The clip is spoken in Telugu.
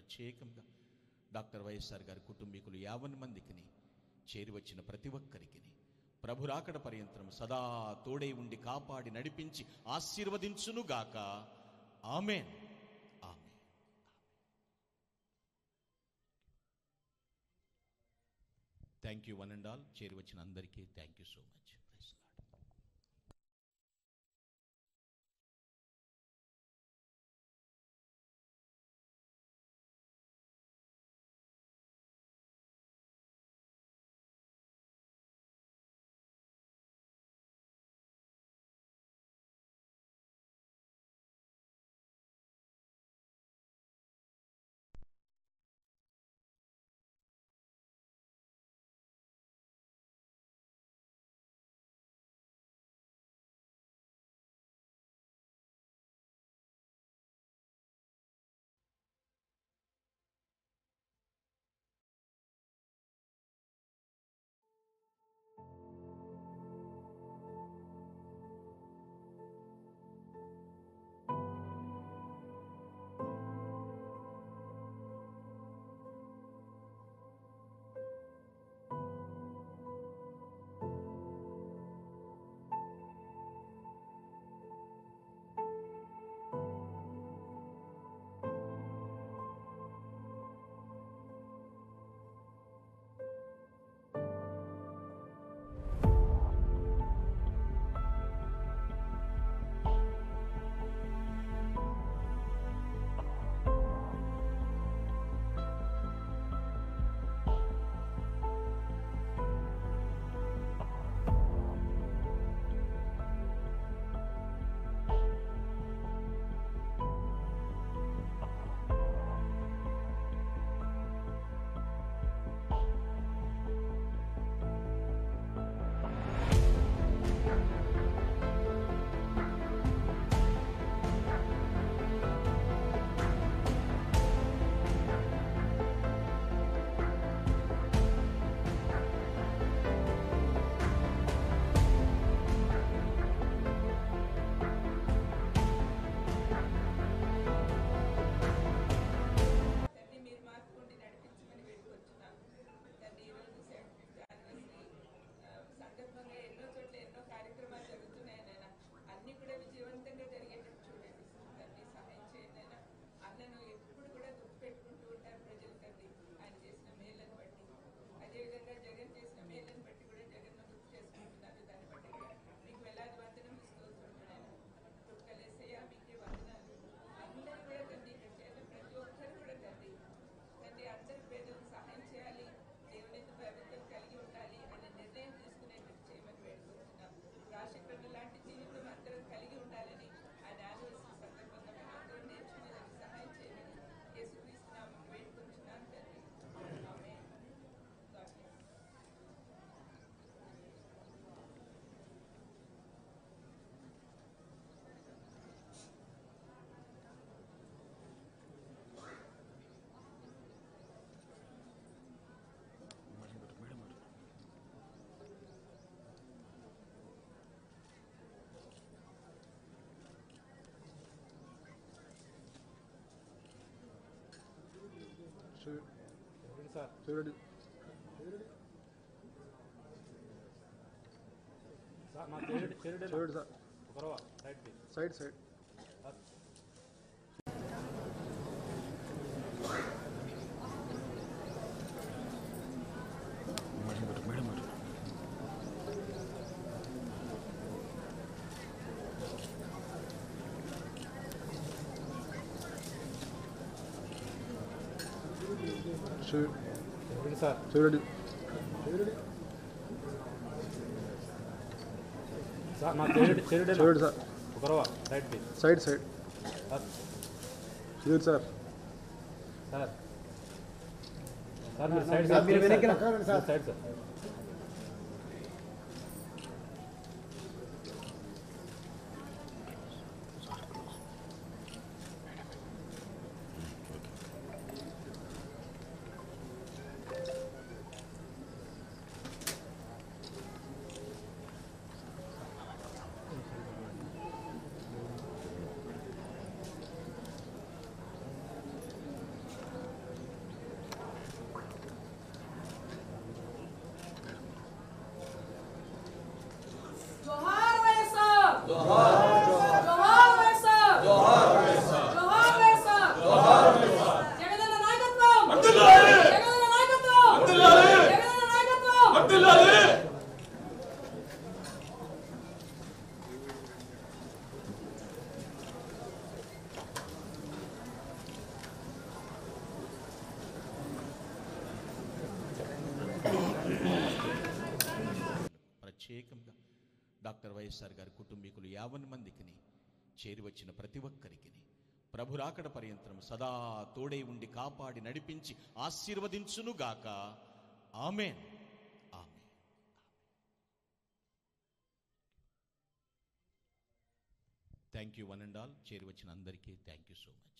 ప్రత్యేకంగా డాక్టర్ వైఎస్ఆర్ గారి కుటుంబీకులు యావన్ మందికిని చేరి వచ్చిన ప్రతి ఒక్కరికి ప్రభు రాకడ పర్యంతరం సదా తోడై ఉండి కాపాడి నడిపించి ఆశీర్వదించునుగాక amen amen thank you one and all చేరి వచ్చిన అందరికీ thank you so much praise lord తండ్రి మీరు మార్చుకుంటే నడిపించమని వేడుకొచ్చున్నాను తండ్రి ఈరోజు సెవెంటీన్త్ యానివర్సరీ సందర్భంగా ఎన్నో చోట్ల ఎన్నో కార్యక్రమాలు జరుగుతున్నాయి నాయన అన్ని కూడా విజయవంతంగా జరిగేటట్టు చూడండి తండ్రి సహాయం చేయండి నాయన అన్నను ఎప్పుడు కూడా గుర్తుపెట్టుకుంటూ ఉంటారు ప్రజలు తండ్రి ఆయన చేసిన మేళ్ళను బట్టి అదేవిధంగా జగన్ చేసిన మేళ్ళను బట్టి కూడా జగన్ గుర్తు చేసుకుంటున్నారు దాన్ని బట్టి కూడా మీకు వేలాది వందనం స్తోత్రుడు తుక్కలేసయ్య మీకే వందనాలు అందరూ కూడా తండ్రి ఇక్కడ చేసిన ప్రతి ఒక్కరు కూడా తండ్రి తండ్రి అందరి పేదలకు సహాయం చేయాలి దేవుని ప్రభుత్వం కలిగి ఉండాలి అనే నిర్ణయం తీసుకునేటట్టు చేయమని వేడుకుంటున్నాం రాజశేఖర్ లాంటి జీవితం అందరం కలిగి ఉండాలని ఆయన యానివర్సరీ సందర్భంగా మేము అందరం నేర్చుకునేదానికి సహాయం చేయమని యేసుక్రీస్తున్నాం వేడుకుంటున్నాం తండ్రి ఆమె గాడ్ బ్లెస్ చూడండి సార్ మా చెరుడు చెరుడు చూడండి సార్ ఒకరవ రైట్ సైడ్ సైడ్ చూ- చెరుడు సార్ చూడండి సార్ మా చెరుడు చెరుడు చూడండి సార్ ఒకరవ రైట్ సైడ్ సైడ్ సార్ చూడండి సార్ సార్ సార్ మీరు సైడ్ సార్ మీరు వెనక్కి సార్ సైడ్ సార్ వైఎస్ఆర్ గారి కుటుంబీకులు యావన్ మందికిని చేరి వచ్చిన ప్రతి ఒక్కరికి ప్రభు రాకడ పర్యంతరం సదా తోడై ఉండి కాపాడి నడిపించి ఆశీర్వదించునుగాక amen amen thank you one and all చేరి వచ్చిన అందరికీ థ్యాంక్ యూ సో మచ్